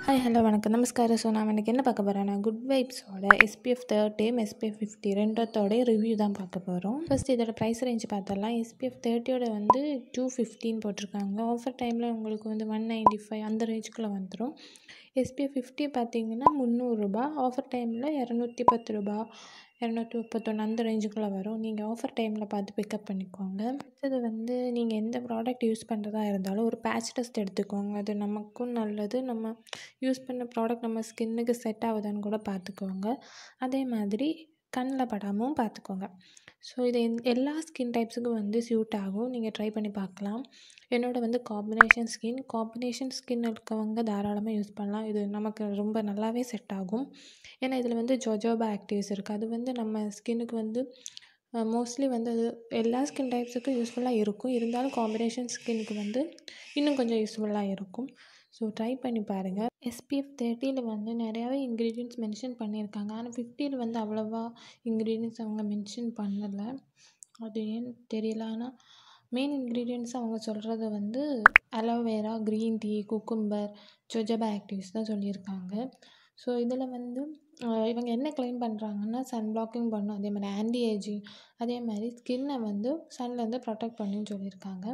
hi hello வணக்கம் நமஸ்காரம் so நான் எனக்கு என்ன பார்க்க போகிறேன்னா குட் வைப்ஸோட எஸ்பிஎஃப் தேர்ட்டியும் எஸ்பிஎஃப் ஃபிஃப்டி ரெண்டத்தோட ரிவ்யூ தான் பார்க்க போகிறோம் ஃபர்ஸ்ட் இதோட ப்ரைஸ் ரேஞ்ச் பார்த்தரலாம் எஸ்பிஎஃப் தேர்ட்டியோட வந்து டூ ஃபிஃப்டின் போட்டிருக்காங்க ஆஃபர் டைமில் உங்களுக்கு வந்து ஒன் நைன்டி ஃபைவ் அந்த ரேஞ்சுக்குள்ளே வந்துடும் எஸ்பிஎஃப் ஃபிஃப்டி பார்த்தீங்கன்னா முந்நூறுரூபா ஆஃபர் டைமில் இரநூத்தி பத்து ரூபா இரநூத்தி முப்பத்தொன்று அந்த ரேஞ்சுக்குள்ளே வரும் நீங்கள் ஆஃபர் டைமில் பார்த்து பிக்கப் பண்ணிக்கோங்க அடுத்தது வந்து நீங்கள் எந்த ப்ராடக்ட் யூஸ் பண்ணுறதா இருந்தாலும் ஒரு பேட்ச் டெஸ்ட் எடுத்துக்கோங்க அது நமக்கும் நல்லது நம்ம யூஸ் பண்ண ப்ராடக்ட் நம்ம ஸ்கின்னுக்கு செட் ஆகுதான்னு கூட பார்த்துக்கோங்க அதே மாதிரி கண்ணில் படாமல் பார்த்துக்கோங்க ஸோ இது எந் எல்லா ஸ்கின் டைப்ஸுக்கும் வந்து சூட் ஆகும் நீங்கள் ட்ரை பண்ணி பார்க்கலாம் என்னோட வந்து காம்பினேஷன் ஸ்கின் காம்பினேஷன் ஸ்கின் இருக்கவங்க தாராளமாக யூஸ் பண்ணலாம் இது நமக்கு ரொம்ப நல்லாவே செட் ஆகும் ஏன்னா இதில் வந்து ஜொஜோபா ஆக்டிவ்ஸ் இருக்குது அது வந்து நம்ம ஸ்கின்னுக்கு வந்து மோஸ்ட்லி வந்து அது எல்லா ஸ்கின் டைப்ஸுக்கும் யூஸ்ஃபுல்லாக இருக்கும் இருந்தாலும் காம்பினேஷன் ஸ்கின்னுக்கு வந்து இன்னும் கொஞ்சம் யூஸ்ஃபுல்லாக இருக்கும் ஸோ ட்ரை பண்ணி பாருங்கள் எஸ்பிஎஃப் தேர்ட்டியில் வந்து நிறையாவே இன்க்ரீடியன்ட்ஸ் மென்ஷன் பண்ணியிருக்காங்க ஆனால் ஃபிஃப்டியில் வந்து அவ்வளோவா இன்க்ரீடியன்ட்ஸ் அவங்க மென்ஷன் பண்ணலை அது ஏன்னு தெரியல ஆனால் மெயின் இன்க்ரீடியன்ட்ஸ் அவங்க சொல்கிறது வந்து aloe vera green tea cucumber jojoba actives தான் சொல்லியிருக்காங்க ஸோ இதில் வந்து இவங்க என்ன க்ளைம் பண்ணுறாங்கன்னா சன் பிளாக்கிங் பண்ணும் அதே மாதிரி ஆன்டி ஏஜிங் அதே மாதிரி ஸ்கின்னை வந்து சன்லேருந்து ப்ரொடெக்ட் பண்ணுன்னு சொல்லியிருக்காங்க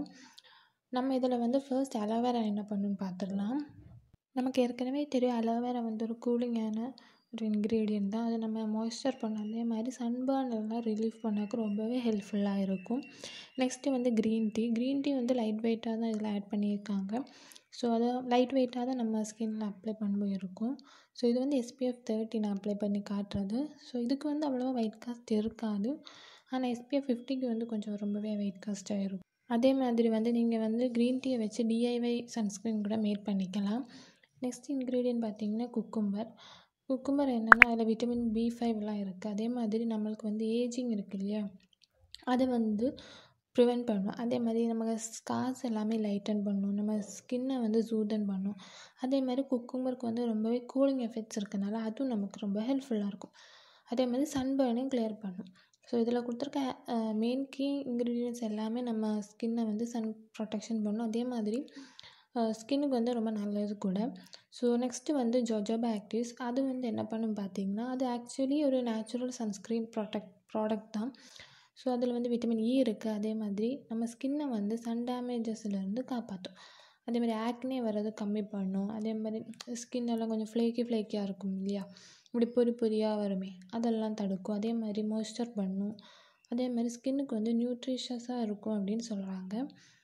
நம்ம இதில் வந்து ஃபர்ஸ்ட் அலோவேரா என்ன பண்ணுன்னு பார்த்துடலாம் நமக்கு ஏற்கனவே தெரியும் அலோவேரா வந்து ஒரு கூலிங்கான ஒரு இன்க்ரீடியன்ட் தான் அது நம்ம மாய்ஸ்சர் பண்ணோம் அதே மாதிரி சன்பர்ன் எல்லாம் ரிலீஃப் பண்ணக்கு ரொம்பவே ஹெல்ப்ஃபுல்லாக இருக்கும் நெக்ஸ்ட்டு வந்து க்ரீன் டீ க்ரீன் டீ வந்து லைட் வெயிட்டாக தான் இதில் ஆட் பண்ணியிருக்காங்க ஸோ அதை லைட் வெயிட்டாக தான் நம்ம ஸ்கின்னில் அப்ளை பண்ணும்போது இருக்கும் ஸோ இது வந்து எஸ்பிஎஃப் தேர்ட்டி நான் அப்ளை பண்ணி காட்டுறது ஸோ இதுக்கு வந்து அவ்வளோவா வெயிட் காஸ்ட் இருக்காது ஆனால் எஸ்பிஎஃப் ஃபிஃப்டிக்கு வந்து கொஞ்சம் ரொம்பவே வெயிட் காஸ்ட்டாக இருக்கும் அதே மாதிரி வந்து நீங்கள் வந்து க்ரீன் டீயை வச்சு டிஐவை சன்ஸ்க்ரீன் கூட மேட் பண்ணிக்கலாம் நெக்ஸ்ட் இன்க்ரீடியன்ட் பார்த்தீங்கன்னா குக்கும்பர் குக்கும்பர் என்னென்னா அதில் விட்டமின் பி ஃபைவ்லாம் இருக்குது அதே மாதிரி நம்மளுக்கு வந்து ஏஜிங் இருக்குது இல்லையா அதை வந்து ப்ரிவெண்ட் பண்ணும் அதே மாதிரி நம்ம ஸ்கார்ஸ் எல்லாமே லைட்டன் பண்ணும் நம்ம ஸ்கின்னை வந்து சூதன் பண்ணும் அதே மாதிரி குக்கும்பருக்கு வந்து ரொம்பவே கூலிங் எஃபெக்ட்ஸ் இருக்கனால அதுவும் நமக்கு ரொம்ப ஹெல்ப்ஃபுல்லாக இருக்கும் அதே மாதிரி சன்பர்னையும் கிளியர் பண்ணும் ஸோ இதில் கொடுத்துருக்க மெயின் கீ இன்க்ரீடியன்ஸ் எல்லாமே நம்ம ஸ்கின்னை வந்து சன் ப்ரொடெக்ஷன் பண்ணும் அதே மாதிரி ஸ்கின்னுக்கு வந்து ரொம்ப நல்லது கூட ஸோ நெக்ஸ்ட்டு வந்து ஜொஜோபா ஆக்டிவ்ஸ் அது வந்து என்ன பண்ணும் பார்த்தீங்கன்னா அது ஆக்சுவலி ஒரு நேச்சுரல் சன்ஸ்க்ரீன் ப்ராடக்ட் ப்ராடக்ட் தான் ஸோ அதில் வந்து விட்டமின் இ இருக்குது அதே மாதிரி நம்ம ஸ்கின்னை வந்து சன் டேமேஜஸ்லேருந்து காப்பாற்றும் அதே மாதிரி ஆக்னே வர்றது கம்மி பண்ணும் அதே மாதிரி ஸ்கின் எல்லாம் கொஞ்சம் ஃப்ளேக்கி ஃப்ளேக்கியாக இருக்கும் இல்லையா இப்படி பொறி பொரியாக வருமே அதெல்லாம் தடுக்கும் அதே மாதிரி மாய்ஸ்சர் பண்ணும் அதே மாதிரி ஸ்கின்னுக்கு வந்து நியூட்ரிஷஸாக இருக்கும் அப்படின்னு சொல்கிறாங்க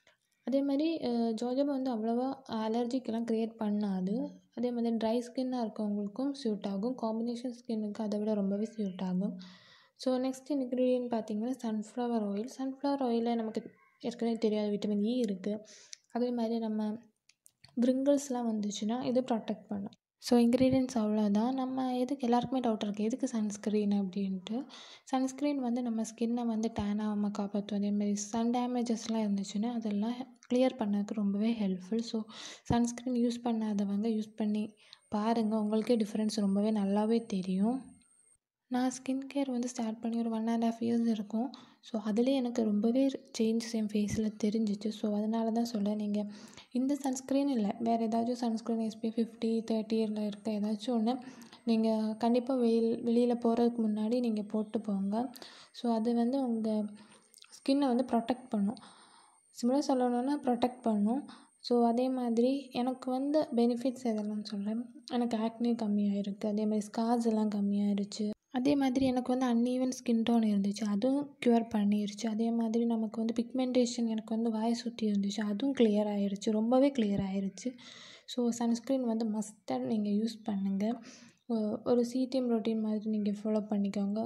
அதே மாதிரி ஜோஜோபா வந்து அவ்வளோவா அலர்ஜிக்கெல்லாம் க்ரியேட் பண்ணாது அதே மாதிரி ட்ரை ஸ்கின்னாக இருக்கவங்களுக்கும் சூட் ஆகும் காம்பினேஷன் ஸ்கின்னுக்கு அதை விட ரொம்பவே சூட் ஆகும் ஸோ நெக்ஸ்ட் இன்க்ரீடியன்ட் பார்த்திங்கன்னா சன்ஃப்ளவர் ஆயில் சன்ஃப்ளவர் ஆயிலில் நமக்கு ஏற்கனவே தெரியாத விட்டமின் இ இருக்குது அதே மாதிரி நம்ம ப்ரிங்கிள்ஸ்லாம் வந்துச்சுன்னா இது ப்ரொடெக்ட் பண்ணும் ஸோ இன்க்ரீடியன்ட்ஸ் அவ்வளோதான் நம்ம எதுக்கு எல்லாருக்குமே டவுட் இருக்குது எதுக்கு சன்ஸ்க்ரீன் அப்படின்ட்டு சன்ஸ்க்ரீன் வந்து நம்ம ஸ்கின்னை வந்து டேன் ஆகாமல் காப்பாற்றும் அதேமாதிரி சன் டேமேஜஸ்லாம் இருந்துச்சுன்னா அதெல்லாம் கிளியர் பண்ணதுக்கு ரொம்பவே ஹெல்ப்ஃபுல் ஸோ சன்ஸ்க்ரீன் யூஸ் பண்ணாதவங்க யூஸ் பண்ணி பாருங்கள் உங்களுக்கே டிஃப்ரென்ஸ் ரொம்பவே நல்லாவே தெரியும் நான் ஸ்கின் கேர் வந்து ஸ்டார்ட் பண்ணி ஒரு ஒன் அண்ட் ஆஃப் இயர்ஸ் இருக்கும் ஸோ அதுலேயே எனக்கு ரொம்பவே சேஞ்சஸ் என் ஃபேஸில் தெரிஞ்சிச்சு ஸோ அதனால தான் சொல்கிறேன் நீங்கள் இந்த சன்ஸ்க்ரீன் இல்லை வேறு ஏதாச்சும் சன்ஸ்க்ரீன் எஸ்பி ஃபிஃப்டி தேர்ட்டியில் இருக்க ஏதாச்சும் ஒன்று நீங்கள் கண்டிப்பாக வெயில் வெளியில் போகிறதுக்கு முன்னாடி நீங்கள் போட்டு போங்க ஸோ அது வந்து உங்கள் ஸ்கின்னை வந்து ப்ரொடெக்ட் பண்ணும் சிம்பிளாக சொல்லணுன்னா ப்ரொடெக்ட் பண்ணும் ஸோ அதே மாதிரி எனக்கு வந்து பெனிஃபிட்ஸ் எதெல்லாம் சொல்கிறேன் எனக்கு ஆக்னே கம்மியாகிருக்கு அதே மாதிரி ஸ்கார்ஸ் எல்லாம் கம்மியாயிருச்சு அதே மாதிரி எனக்கு வந்து அன்ஈவன் ஸ்கின் டோன் இருந்துச்சு அதுவும் க்யூர் பண்ணிருச்சு அதே மாதிரி நமக்கு வந்து பிக்மெண்டேஷன் எனக்கு வந்து வாய் சுற்றி இருந்துச்சு அதுவும் கிளியர் ஆகிருச்சு ரொம்பவே கிளியர் ஆகிருச்சு ஸோ சன்ஸ்க்ரீன் வந்து மஸ்ட்டாக நீங்கள் யூஸ் பண்ணுங்கள் ஒரு சிடிஎம் ரொட்டீன் மாதிரி நீங்கள் ஃபாலோ பண்ணிக்கோங்க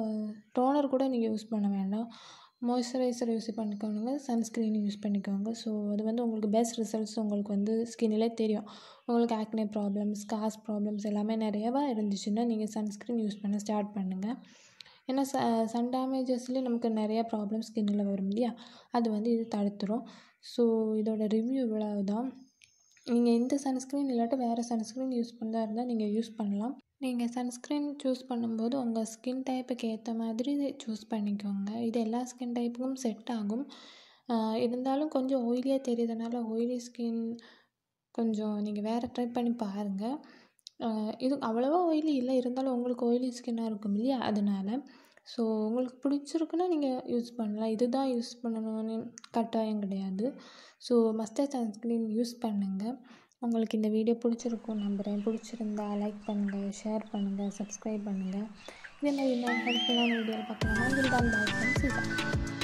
டோனர் கூட நீங்கள் யூஸ் பண்ண வேண்டாம் மாய்ஸ்சரைசர் யூஸ் பண்ணிக்கோங்க சன்ஸ்க்ரீன் யூஸ் பண்ணிக்கோங்க ஸோ அது வந்து உங்களுக்கு பெஸ்ட் ரிசல்ட்ஸ் உங்களுக்கு வந்து ஸ்கின்னிலே தெரியும் உங்களுக்கு ஆக்னே ப்ராப்ளம்ஸ் காஸ் ப்ராப்ளம்ஸ் எல்லாமே நிறையவா இருந்துச்சுன்னா நீங்கள் சன்ஸ்க்ரீன் யூஸ் பண்ண ஸ்டார்ட் பண்ணுங்கள் ஏன்னா ச சன் டேமேஜஸ்லேயே நமக்கு நிறையா ப்ராப்ளம்ஸ் ஸ்கின்னில் வரும் இல்லையா அது வந்து இது தடுத்துரும் ஸோ இதோட ரிவ்யூ இவ்வளோ தான் நீங்கள் இந்த சன்ஸ்க்ரீன் இல்லாட்டி வேறு சன்ஸ்க்ரீன் யூஸ் பண்ணுறதா இருந்தால் நீங்கள் யூஸ் பண்ணலாம் நீங்கள் சன்ஸ்க்ரீன் சூஸ் பண்ணும்போது உங்கள் ஸ்கின் டைப்புக்கு ஏற்ற மாதிரி சூஸ் பண்ணிக்கோங்க இது எல்லா ஸ்கின் டைப்புக்கும் செட் ஆகும் இருந்தாலும் கொஞ்சம் ஆயிலியாக தெரியுறதுனால ஆயிலி ஸ்கின் கொஞ்சம் நீங்கள் வேறு ட்ரை பண்ணி பாருங்கள் இது அவ்வளோவா ஆயிலி இல்லை இருந்தாலும் உங்களுக்கு ஆயிலி ஸ்கின்னாக இருக்கும் இல்லையா அதனால் ஸோ உங்களுக்கு பிடிச்சிருக்குன்னா நீங்கள் யூஸ் பண்ணலாம் இது தான் யூஸ் பண்ணணும்னு கட்டாயம் கிடையாது ஸோ மஸ்டர்ட் சன்ஸ்க்ரீன் யூஸ் பண்ணுங்கள் உங்களுக்கு இந்த வீடியோ பிடிச்சிருக்கும் நம்புகிறேன் பிடிச்சிருந்தா லைக் பண்ணுங்கள் ஷேர் பண்ணுங்கள் சப்ஸ்கிரைப் பண்ணுங்கள் இதே மாதிரி இன்னும் ஹெல்ப்ஃபுல்லான வீடியோ பார்க்கலாம் தான் பாய் ஃப்ரெண்ட்ஸ்